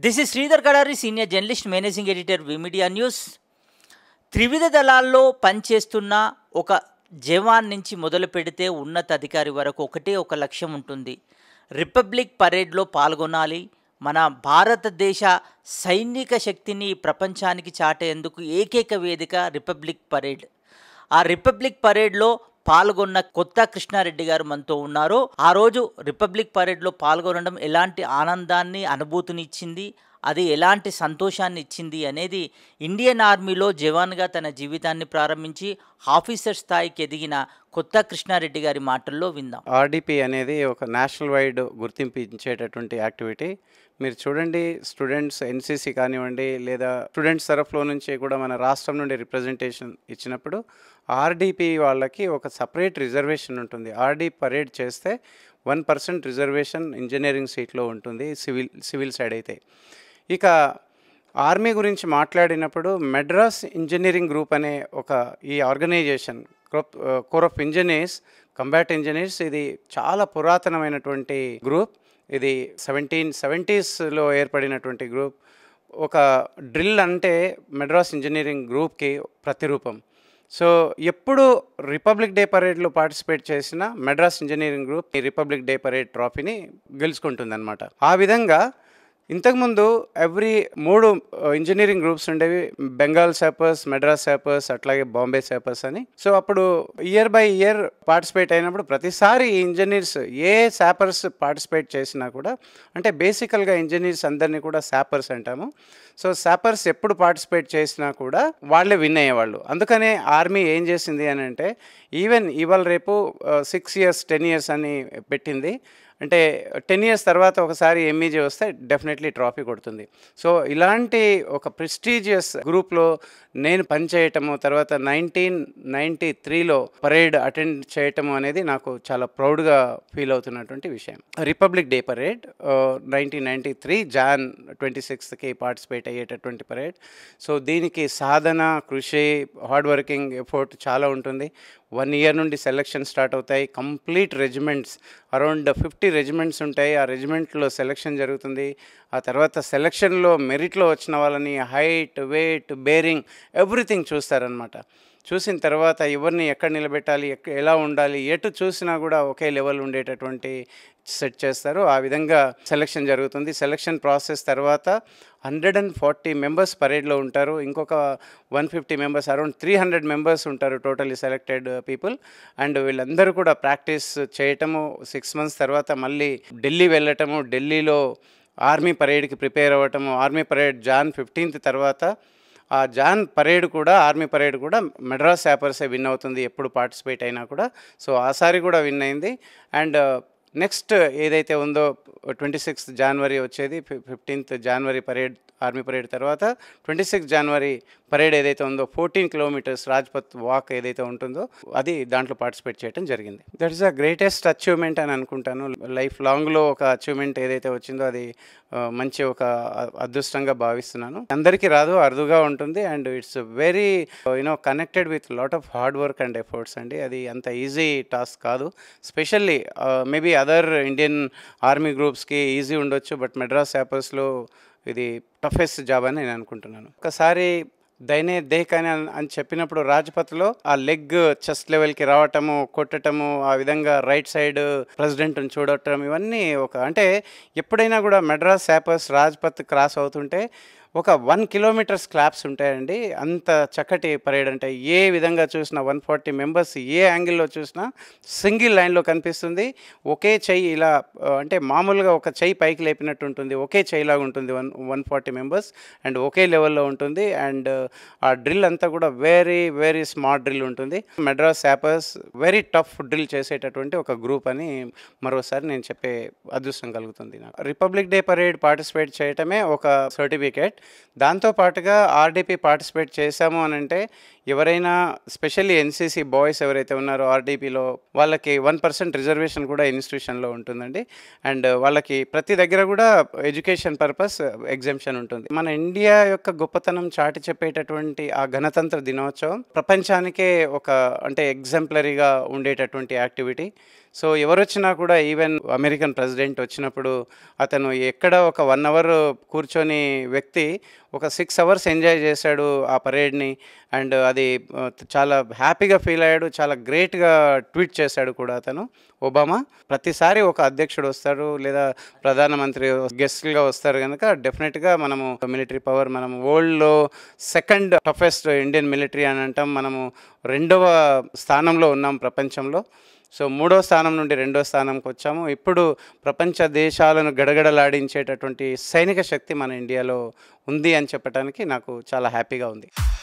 this is Sridhar Kadari senior journalist managing editor V Media news త్రివిధ దళాల్లో పనిచేస్తున్న ఒక జవాన్ నుంచి మొదలు పెడితే ఉన్నత అధికారి వరకు ఒకటే ఒక లక్ష్యం ఉంటుంది రిపబ్లిక్ పరేడ్లో పాల్గొనాలి మన భారతదేశ సైనిక శక్తిని ప్రపంచానికి చాటేందుకు ఏకైక వేదిక రిపబ్లిక్ పరేడ్ ఆ రిపబ్లిక్ పరేడ్లో పాల్గొన్న కొత్త కృష్ణారెడ్డి గారు మనతో ఉన్నారు ఆ రోజు రిపబ్లిక్ పరేడ్లో పాల్గొనడం ఎలాంటి ఆనందాన్ని అనుభూతిని ఇచ్చింది అది ఎలాంటి సంతోషాన్ని ఇచ్చింది అనేది ఇండియన్ ఆర్మీలో జవాన్గా తన జీవితాన్ని ప్రారంభించి ఆఫీసర్ స్థాయికి ఎదిగిన కొత్త కృష్ణారెడ్డి గారి మాటల్లో విందాం ఆర్డిపి అనేది ఒక నేషనల్ వైడ్ గుర్తింపు ఇచ్చేటటువంటి యాక్టివిటీ మీరు చూడండి స్టూడెంట్స్ ఎన్సీసీ కానివ్వండి లేదా స్టూడెంట్స్ తరఫులో నుంచి కూడా మన రాష్ట్రం నుండి రిప్రజెంటేషన్ ఇచ్చినప్పుడు ఆర్డిపి వాళ్ళకి ఒక సపరేట్ రిజర్వేషన్ ఉంటుంది ఆర్డి పరేడ్ చేస్తే వన్ పర్సెంట్ రిజర్వేషన్ ఇంజనీరింగ్ సీట్లో ఉంటుంది సివిల్ సివిల్ సైడ్ అయితే ఇక ఆర్మీ గురించి మాట్లాడినప్పుడు మెడ్రాస్ ఇంజనీరింగ్ గ్రూప్ అనే ఒక ఈ organisation group corps of engineers combat engineers ఇది చాలా పురాతనమైనటువంటి గ్రూప్ ఇది సెవెంటీన్ సెవెంటీస్లో ఏర్పడినటువంటి గ్రూప్ ఒక డ్రిల్ అంటే మెడ్రాస్ ఇంజనీరింగ్ గ్రూప్కి ప్రతిరూపం సో ఎప్పుడు రిపబ్లిక్ డే పరేడ్లో పార్టిసిపేట్ చేసిన మెడ్రాస్ ఇంజనీరింగ్ గ్రూప్ ఈ రిపబ్లిక్ డే పరేడ్ ట్రాఫీని గెలుచుకుంటుందన్నమాట ఆ విధంగా ఇంతకుముందు ఎవ్రీ మూడు ఇంజనీరింగ్ గ్రూప్స్ ఉండేవి బెంగాల్ శాపర్స్ మెడ్రాస్ శాపర్స్ అట్లాగే బాంబే శాపర్స్ అని సో అప్పుడు ఇయర్ బై ఇయర్ పార్టిసిపేట్ అయినప్పుడు ప్రతిసారి ఈ ఇంజనీర్స్ ఏ శాపర్స్ పార్టిసిపేట్ చేసినా కూడా అంటే బేసికల్గా ఇంజనీర్స్ అందరినీ కూడా శాపర్స్ అంటాము సో శాపర్స్ ఎప్పుడు పార్టిసిపేట్ చేసినా కూడా వాళ్ళే విన్ అయ్యేవాళ్ళు అందుకనే ఆర్మీ ఏం చేసింది అని అంటే ఈవెన్ ఇవాళ రేపు సిక్స్ ఇయర్స్ టెన్ ఇయర్స్ అని పెట్టింది అంటే టెన్ ఇయర్స్ తర్వాత ఒకసారి ఎంఈజీ వస్తే డెఫినెట్లీ ట్రాఫీ కొడుతుంది సో ఇలాంటి ఒక ప్రెస్టీజియస్ గ్రూప్లో నేను పనిచేయటము తర్వాత నైన్టీన్ నైంటీ త్రీలో పరేడ్ అటెండ్ చేయటము అనేది నాకు చాలా ప్రౌడ్గా ఫీల్ అవుతున్నటువంటి విషయం republic day parade nineteen ninety three Jan twenty సిక్స్త్కి పార్టిసిపేట్ అయ్యేటటువంటి పరేడ్ సో దీనికి సాధన కృషి హార్డ్ వర్కింగ్ ఎఫర్ట్ చాలా ఉంటుంది వన్ ఇయర్ నుండి సెలక్షన్ స్టార్ట్ అవుతాయి complete regiments around fifty regiments ఉంటాయి ఆ రెజిమెంట్లో సెలక్షన్ జరుగుతుంది ఆ తర్వాత సెలక్షన్లో మెరిట్లో వచ్చిన వాళ్ళని హైట్ వెయిట్ బేరింగ్ ఎవ్రీథింగ్ చూస్తారనమాట చూసిన తర్వాత ఎవరిని ఎక్కడ నిలబెట్టాలి ఎక్క ఎలా ఉండాలి ఎటు చూసినా కూడా ఒకే లెవెల్ ఉండేటటువంటి సెట్ చేస్తారు ఆ విధంగా సెలక్షన్ జరుగుతుంది సెలక్షన్ ప్రాసెస్ తర్వాత హండ్రెడ్ అండ్ ఫార్టీ మెంబర్స్ పరేడ్లో ఉంటారు ఇంకొక one fifty members around three hundred members ఉంటారు టోటలీ సెలెక్టెడ్ పీపుల్ అండ్ వీళ్ళందరూ కూడా ప్రాక్టీస్ చేయటము సిక్స్ మంత్స్ తర్వాత మళ్ళీ ఢిల్లీ వెళ్ళటము ఢిల్లీలో ఆర్మీ పరేడ్కి ప్రిపేర్ అవ్వటము ఆర్మీ పరేడ్ జాన్ ఫిఫ్టీన్త్ తర్వాత ఆ జాన్ పరేడ్ కూడా ఆర్మీ పరేడ్ కూడా మెడ్రాస్ శాపర్సే విన్ అవుతుంది ఎప్పుడు పార్టిసిపేట్ అయినా కూడా సో ఆసారి కూడా విన్ అయింది అండ్ నెక్స్ట్ ఏదైతే ఉందో ట్వంటీ సిక్స్త్ జనవరి వచ్చేది ఫిఫ్టీన్త్ జనవరి పరేడ్ ఆర్మీ పరేడ్ తర్వాత ట్వంటీ సిక్స్ జనవరి పరేడ్ ఏదైతే ఉందో ఫోర్టీన్ కిలోమీటర్స్ రాజ్పత్ వాక్ ఏదైతే ఉంటుందో అది దాంట్లో పార్టిసిపేట్ చేయడం జరిగింది that is the greatest achievement అని అనుకుంటాను లైఫ్ లాంగ్లో ఒక అచీవ్మెంట్ ఏదైతే వచ్చిందో అది మంచి ఒక అదృష్టంగా భావిస్తున్నాను అందరికీ రాదు అరుదుగా ఉంటుంది and it's very you know connected with lot of hard work and efforts అండి అది అంత ఈజీ టాస్క్ కాదు specially maybe other Indian army గ్రూప్స్కి ఈజీ ఉండొచ్చు బట్ మెడ్రాస్ యాపర్స్లో ఇది టఫెస్ట్ జాబ్ అని నేను అనుకుంటున్నాను ఒకసారి దైనే దేక్ అని అని చెప్పినప్పుడు రాజ్పథ్లో ఆ లెగ్ చెస్ట్ లెవెల్కి రావటము కొట్టటము ఆ విధంగా రైట్ సైడ్ ప్రెసిడెంట్ని చూడటం ఇవన్నీ ఒక అంటే ఎప్పుడైనా కూడా మెడ్రాస్ శాపర్స్ రాజ్పథ్ క్రాస్ అవుతుంటే ఒక వన్ కిలోమీటర్స్ క్లాప్స్ ఉంటాయండి అంత చక్కటి పరేడ్ అంటే ఏ విధంగా చూసినా వన్ ఫార్టీ మెంబర్స్ ఏ యాంగిల్లో చూసినా సింగిల్ లైన్లో కనిపిస్తుంది ఒకే చెయ్యి ఇలా అంటే మామూలుగా ఒక చెయ్యి పైకి లేపినట్టు ఉంటుంది ఒకే చెయ్యిలాగా ఉంటుంది one one forty members and ఒకే లెవెల్లో ఉంటుంది అండ్ ఆ డ్రిల్ అంతా కూడా వెరీ వెరీ స్మార్ట్ డ్రిల్ ఉంటుంది Madras sappers very tough drill చేసేటటువంటి ఒక గ్రూప్ అని మరోసారి నేను చెప్పే అదృష్టం కలుగుతుంది నాకు రిపబ్లిక్ డే పరేడ్ పార్టిసిపేట్ చేయటమే ఒక సర్టిఫికేట్ దాంతో పాటుగా ఆర్డీపీ పార్టిసిపేట్ చేశాము అని అంటే ఎవరైనా స్పెషల్లీ ఎన్సీసీ బాయ్స్ ఎవరైతే ఉన్నారో ఆర్డీపీలో వాళ్ళకి వన్ పర్సెంట్ రిజర్వేషన్ కూడా ఇన్స్టిట్యూషన్లో ఉంటుందండి అండ్ వాళ్ళకి ప్రతి దగ్గర కూడా ఎడ్యుకేషన్ పర్పస్ ఎగ్జామ్షన్ ఉంటుంది మన ఇండియా యొక్క గొప్పతనం చాటి చెప్పేటటువంటి ఆ గణతంత్ర దినోత్సవం ప్రపంచానికే ఒక అంటే ఎగ్జాంపులరీగా ఉండేటటువంటి యాక్టివిటీ సో ఎవరు వచ్చినా కూడా ఈవెన్ అమెరికన్ ప్రెసిడెంట్ వచ్చినప్పుడు అతను ఎక్కడ ఒక వన్ అవర్ కూర్చొని వ్యక్తి ఒక సిక్స్ అవర్స్ ఎంజాయ్ చేశాడు ఆ పరేడ్ని అండ్ అది ఆ, చాలా హ్యాపీగా ఫీల్ అయ్యాడు చాలా గ్రేట్గా ట్వీట్ చేశాడు కూడా అతను ఒబామా ప్రతిసారి ఒక అధ్యక్షుడు వస్తారు లేదా ప్రధానమంత్రి గెస్ట్గా వస్తారు కనుక డెఫినెట్గా మనము మిలిటరీ పవర్ మనము వరల్డ్లో సెకండ్ టఫెస్ట్ ఇండియన్ మిలిటరీ అని అంటాం మనము రెండవ స్థానంలో ఉన్నాం ప్రపంచంలో సో మూడో స్థానం నుండి రెండో స్థానంకి వచ్చాము ఇప్పుడు ప్రపంచ దేశాలను గడగడలాడించేటటువంటి సైనిక శక్తి మన ఇండియాలో ఉంది అని చెప్పడానికి నాకు చాలా హ్యాపీగా ఉంది